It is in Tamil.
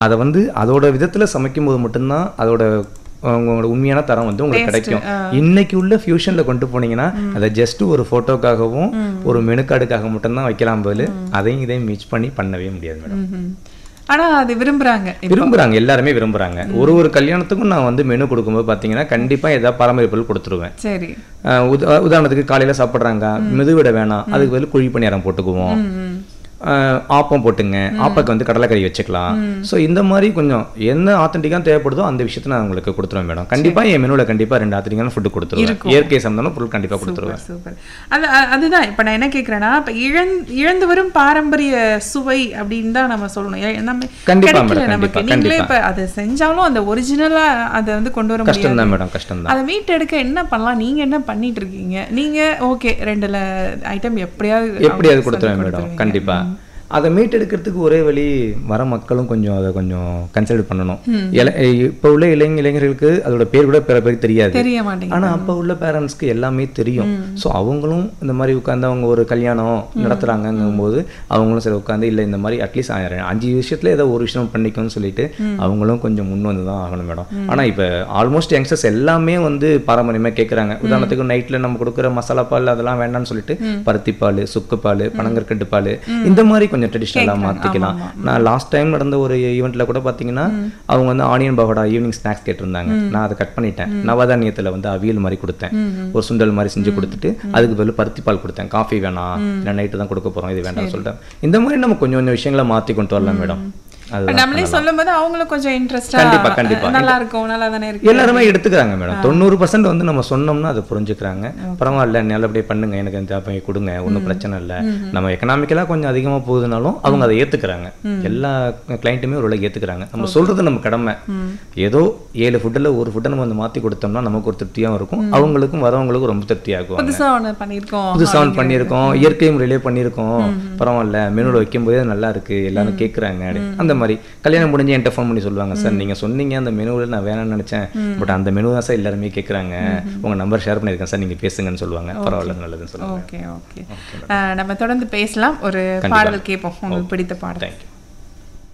அதை வந்து அதோட விதத்துல சமைக்கும் போது மட்டும்தான் அதோட உங்களோட உண்மையான தரம் வந்து உங்களுக்கு கிடைக்கும் இன்னைக்கு உள்ள ஃபியூஷன்ல கொண்டு போனீங்கன்னா அதை ஜஸ்ட் ஒரு போட்டோக்காகவும் ஒரு மெனு கார்டுக்காக மட்டும்தான் வைக்கலாம் போது அதையும் இதையும் மிக்ஸ் பண்ணி பண்ணவே முடியாது மேடம் ம்ஹும். ஆனா அது விரும்புறாங்க விரும்புறாங்க எல்லாருமே விரும்புறாங்க ஒரு ஒரு கல்யாணத்துக்கும் நான் வந்து மெனு கொடுக்கும்போது பாத்தீங்கன்னா கண்டிப்பா ஏதாவது பாரம்பரிய பொருள் கொடுத்துருவேன் சரி அஹ் உதா- உதாரணத்துக்கு காலையில சாப்பிட்றாங்க மெதுவிட வேணாம் அதுக்கு பதில் குழி பணியாரம் போட்டுக்குவோம் ம். அஹ் ஆப்பம் போட்டுங்க ஆப்பக்கு வந்து கடலைக்கறி வச்சுக்கலாம் ஸோ இந்த மாதிரி கொஞ்சம் என்ன ஆத்தென்டிக்காக தேவைப்படுதோ அந்த விஷயத்த நான் உங்களுக்கு கொடுத்துருவேன் மேடம் கண்டிப்பா என் மெனுவில் கண்டிப்பா ரெண்டு ஆத்தென்டிக்கான ஃபுட்டு கொடுத்துருவேன் இயற்கை சம்பந்தமான பொருள் கண்டிப்பா கொடுத்துருவேன் சூப்பர் அது அ- அதுதான் இப்ப நான் என்ன கேக்குறேன்னா இப்ப இழந் இழந்து வரும் பாரம்பரிய சுவை அப்படின்னு தான் நம்ம சொல்லணும் ஏ- நம்ம கண்டிப்பா கிடைக்கல மேடம், நமக்கு கண்டிப்பா, நீங்களே இப்ப அதை செஞ்சாலும் அந்த ஒரிஜினலா அதை வந்து கொண்டு வர முடியாது கஷ்டம் தான் மேடம் கஷ்டம் தான் அதை மீட்டெடுக்க என்ன பண்ணலாம் நீங்க என்ன பண்ணிட்டு இருக்கீங்க நீங்க ஓகே ரெண்டுல ஐட்டம் எப்படியாவது எப்படி அது அவங்களுக்கு கொடுத்துருவேன் சொல்லி மேடம் கொடுத்துருவீங்க. கண்டிப்பா அதை மீட்டெடுக்கிறதுக்கு ஒரே வழி வர மக்களும் கொஞ்சம் அதை கொஞ்சம் கன்சிடர் பண்ணணும் இள- இப்போ உள்ள இளைஞ இளைஞர்களுக்கு அதோட பேர் கூட பிற பேருக்கு தெரியாது தெரிய மாட்டேங்குது ஆனா அப்போ உள்ள பேரண்ட்ஸ்க்கு எல்லாமே தெரியும் ஸோ அவங்களும் இந்த மாதிரி உட்காந்து அவங்க ஒரு கல்யாணம் நடத்துறாங்கங்கும் போது அவங்களும் சரி உட்காந்து இல்லை இந்த மாதிரி அட்லீஸ்ட் அஞ்சு விஷயத்துல ஏதோ ஒரு விஷயம் பண்ணிக்கணும்னு சொல்லிட்டு அவங்களும் கொஞ்சம் முன் வந்து தான் ஆகணும் மேடம் ஆனா இப்போ ஆல்மோஸ்ட் யங்ஸ்டர்ஸ் எல்லாமே வந்து பாரம்பரியமா கேட்குறாங்க உதாரணத்துக்கு நைட்ல நம்ம கொடுக்குற மசாலா பால் அதெல்லாம் வேண்டாம்னு சொல்லிட்டு பருத்தி பால் சுக்கு பால் பனங்கற்கண்டு பால் இந்த மாதிரி கொஞ்சம் ட்ரெடிஷ்னலாக மாற்றிக்கலாம் நான் லாஸ்ட் டைம் நடந்த ஒரு ஈவெண்ட்ல கூட பார்த்தீங்கன்னா அவங்க வந்து ஆனியன் பகோடா ஈவினிங் ஸ்நாக்ஸ் கேட்டிருந்தாங்க நான் அதை கட் பண்ணிட்டேன் நவதானியத்துல வந்து அவியல் மாதிரி கொடுத்தேன் ஒரு சுண்டல் மாதிரி செஞ்சு கொடுத்துட்டு அதுக்கு பதில் பருத்தி பால் கொடுத்தேன் காஃபி வேணாம் இல்லை நைட்டு தான் கொடுக்க போறோம் இது வேண்டாம்னு சொல்லிட்டேன் இந்த மாதிரி நம்ம கொஞ்சம் கொஞ்சம் விஷயங்களை மாற்றி கொண்டு வரலாம் மேடம் இப்ப அது நம்மளே சொல்லும் போது அவங்களும் கொஞ்சம் இன்ட்ரெஸ்டா கண்டிப்பா, கண்டிப்பா. நல்லா இருக்கும் நல்லா தானே இருக்கு எல்லாருமே எடுத்துக்கிறாங்க மேடம் தொண்ணூறு பர்சன்ட் வந்து நம்ம சொன்னோம்னா அதை புரிஞ்சுக்கிறாங்க பரவாயில்ல நல்லபடியா பண்ணுங்க எனக்கு இந்த அப்ப கொடுங்க ஒன்றும் பிரச்சனை இல்லை நம்ம எக்கனாமிக்கலா கொஞ்சம் அதிகமா போகுதுனாலும் அவங்க அதை ஏத்துக்கிறாங்க எல்லா கிளைண்ட்டுமே ஒரு ஏத்துக்கிறாங்க நம்ம சொல்றது நம்ம கடமை ஏதோ ஏழு ஃபுட்டில் ஒரு ஃபுட்டை நம்ம வந்து மாத்தி கொடுத்தோம்னா நமக்கு ஒரு திருப்தியாகவும் இருக்கும் அவங்களுக்கும் வரவங்களுக்கும் ரொம்ப திருப்தியாகுவாங்க புதுசா ஒண்ணு பண்ணிருக்கோம் புதுசா ஒன்று பண்ணியிருக்கோம் இயற்கை முறையிலே பண்ணியிருக்கோம் பரவாயில்ல மெனுவில் வைக்கும்போதே நல்லா இருக்கு எல்லாரும் கேட்குறாங்க அந்த மாதிரி கல்யாணம் முடிஞ்சு என்கிட்ட ஃபோன் பண்ணி சொல்லுவாங்க சார் நீங்க சொன்னீங்க அந்த மெனுவில் நான் வேணாம்னு நினைச்சேன் பட் அந்த மெனு தான் சார் எல்லாருமே கேட்குறாங்க உங்க நம்பர் ஷேர் பண்ணியிருக்கேன் சார் நீங்க பேசுங்கன்னு சொல்லுவாங்க பரவாயில்ல நல்லதுன்னு சொல்லுவாங்க ஓகே ஓகே நம்ம தொடர்ந்து பேசலாம் ஒரு பாடல் கேட்போம் உங்களுக்கு பிடித்த பாடல் தேங்க்யூ